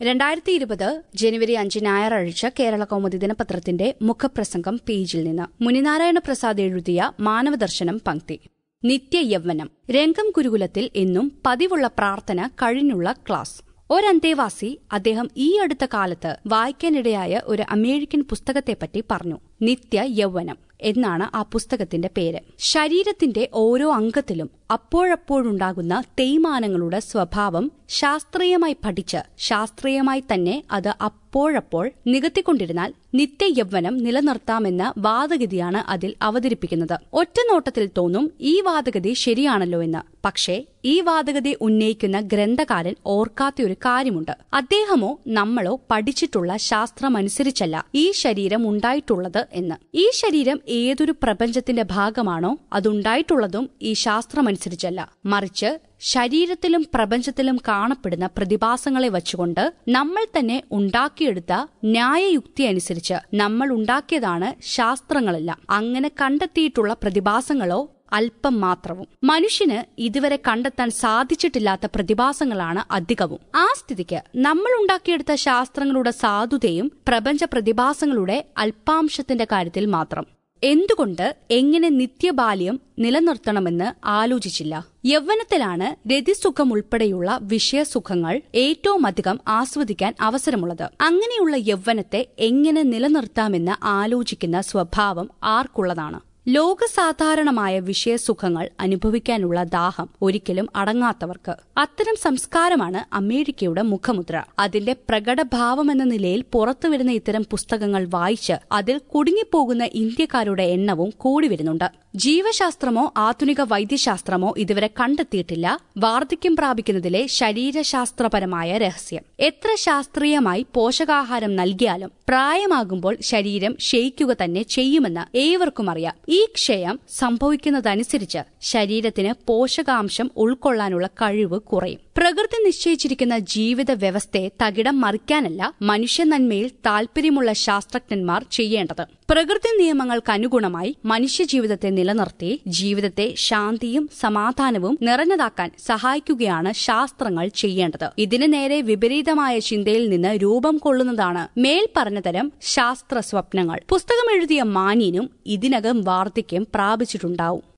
രണ്ടായിരത്തി ഇരുപത് ജനുവരി അഞ്ച് ഞായറാഴ്ച കേരള കൗമുദി ദിനപത്രത്തിന്റെ മുഖപ്രസംഗം പേജിൽ നിന്ന് മുനിനാരായണ പ്രസാദ് എഴുതിയ മാനവദർശനം പങ്ക്തി നിത്യയൗവനം രംഗം ഗുരുകുലത്തിൽ എന്നും പതിവുള്ള പ്രാർത്ഥന കഴിഞ്ഞുള്ള ക്ലാസ് ഒരന്തേവാസി അദ്ദേഹം ഈ അടുത്ത കാലത്ത് വായിക്കാനിടയായ ഒരു അമേരിക്കൻ പുസ്തകത്തെപ്പറ്റി പറഞ്ഞു നിത്യ യൗവനം എന്നാണ് ആ പുസ്തകത്തിന്റെ പേര് ശരീരത്തിന്റെ ഓരോ അംഗത്തിലും അപ്പോഴപ്പോഴുണ്ടാകുന്ന തേയ്മാനങ്ങളുടെ സ്വഭാവം ശാസ്ത്രീയമായി പഠിച്ച് ശാസ്ത്രീയമായി തന്നെ അത് അപ്പോഴപ്പോൾ നികത്തിക്കൊണ്ടിരുന്നാൽ നിത്യയൗവനം നിലനിർത്താമെന്ന വാദഗതിയാണ് അതിൽ അവതരിപ്പിക്കുന്നത് ഒറ്റനോട്ടത്തിൽ തോന്നും ഈ വാദഗതി ശരിയാണല്ലോ എന്ന് പക്ഷേ ഈ വാദഗതി ഉന്നയിക്കുന്ന ഗ്രന്ഥകാരൻ ഓർക്കാത്ത ഒരു കാര്യമുണ്ട് അദ്ദേഹമോ നമ്മളോ പഠിച്ചിട്ടുള്ള ശാസ്ത്രമനുസരിച്ചല്ല ഈ ശരീരം ഉണ്ടായിട്ടുള്ളത് എന്ന് ഈ ശരീരം ഏതൊരു പ്രപഞ്ചത്തിന്റെ ഭാഗമാണോ അതുണ്ടായിട്ടുള്ളതും ഈ ശാസ്ത്രമനുസരിച്ചല്ല മറിച്ച് ശരീരത്തിലും പ്രപഞ്ചത്തിലും കാണപ്പെടുന്ന പ്രതിഭാസങ്ങളെ വച്ചുകൊണ്ട് നമ്മൾ തന്നെ ഉണ്ടാക്കിയെടുത്ത ന്യായയുക്തി അനുസരിച്ച് നമ്മൾ ഉണ്ടാക്കിയതാണ് ശാസ്ത്രങ്ങളെല്ലാം അങ്ങനെ കണ്ടെത്തിയിട്ടുള്ള പ്രതിഭാസങ്ങളോ അല്പം മാത്രവും മനുഷ്യന് ഇതുവരെ കണ്ടെത്താൻ സാധിച്ചിട്ടില്ലാത്ത പ്രതിഭാസങ്ങളാണ് അധികവും ആ സ്ഥിതിക്ക് നമ്മൾ ഉണ്ടാക്കിയെടുത്ത ശാസ്ത്രങ്ങളുടെ സാധുതയും പ്രപഞ്ച പ്രതിഭാസങ്ങളുടെ അല്പാംശത്തിന്റെ കാര്യത്തിൽ മാത്രം എന്തുകൊണ്ട് എങ്ങനെ നിത്യബാല്യം നിലനിർത്തണമെന്ന് ആലോചിച്ചില്ല യൗവനത്തിലാണ് രതിസുഖം ഉൾപ്പെടെയുള്ള വിഷയസുഖങ്ങൾ ഏറ്റവും അധികം ആസ്വദിക്കാൻ അവസരമുള്ളത് അങ്ങനെയുള്ള യൗവനത്തെ എങ്ങനെ നിലനിർത്താമെന്ന് ആലോചിക്കുന്ന സ്വഭാവം ആർക്കുള്ളതാണ് ലോകസാധാരണമായ വിഷയസുഖങ്ങൾ അനുഭവിക്കാനുള്ള ദാഹം ഒരിക്കലും അടങ്ങാത്തവർക്ക് അത്തരം സംസ്കാരമാണ് അമേരിക്കയുടെ മുഖമുദ്ര അതിന്റെ പ്രകടഭാവമെന്ന നിലയിൽ പുറത്തുവരുന്ന ഇത്തരം പുസ്തകങ്ങൾ വായിച്ച് അതിൽ കുടുങ്ങിപ്പോകുന്ന ഇന്ത്യക്കാരുടെ എണ്ണവും കൂടി വരുന്നുണ്ട് ജീവശാസ്ത്രമോ ആധുനിക വൈദ്യശാസ്ത്രമോ ഇതുവരെ കണ്ടെത്തിയിട്ടില്ല വാർദ്ധക്യം പ്രാപിക്കുന്നതിലെ ശരീരശാസ്ത്രപരമായ രഹസ്യം എത്ര ശാസ്ത്രീയമായി പോഷകാഹാരം നൽകിയാലും പ്രായമാകുമ്പോൾ ശരീരം ക്ഷയിക്കുക തന്നെ ചെയ്യുമെന്ന് ഏവർക്കും അറിയാം ഈ ക്ഷയം സംഭവിക്കുന്നതനുസരിച്ച് ശരീരത്തിന് പോഷകാംശം ഉൾക്കൊള്ളാനുള്ള കഴിവ് കുറയും പ്രകൃതി നിശ്ചയിച്ചിരിക്കുന്ന ജീവിത വ്യവസ്ഥയെ തകിടം മറിക്കാനല്ല മനുഷ്യ നന്മയിൽ താൽപര്യമുള്ള ശാസ്ത്രജ്ഞന്മാർ ചെയ്യേണ്ടത് പ്രകൃതി നിയമങ്ങൾക്കനുഗുണമായി മനുഷ്യജീവിതത്തെ നിലനിർത്തി ജീവിതത്തെ ശാന്തിയും സമാധാനവും നിറഞ്ഞതാക്കാൻ സഹായിക്കുകയാണ് ശാസ്ത്രങ്ങൾ ചെയ്യേണ്ടത് ഇതിനു നേരെ വിപരീതമായ ചിന്തയിൽ നിന്ന് രൂപം കൊള്ളുന്നതാണ് മേൽ പറഞ്ഞതരം ശാസ്ത്ര സ്വപ്നങ്ങൾ പുസ്തകം എഴുതിയ മാന്യനും ഇതിനകം വാർദ്ധക്യം പ്രാപിച്ചിട്ടുണ്ടാവും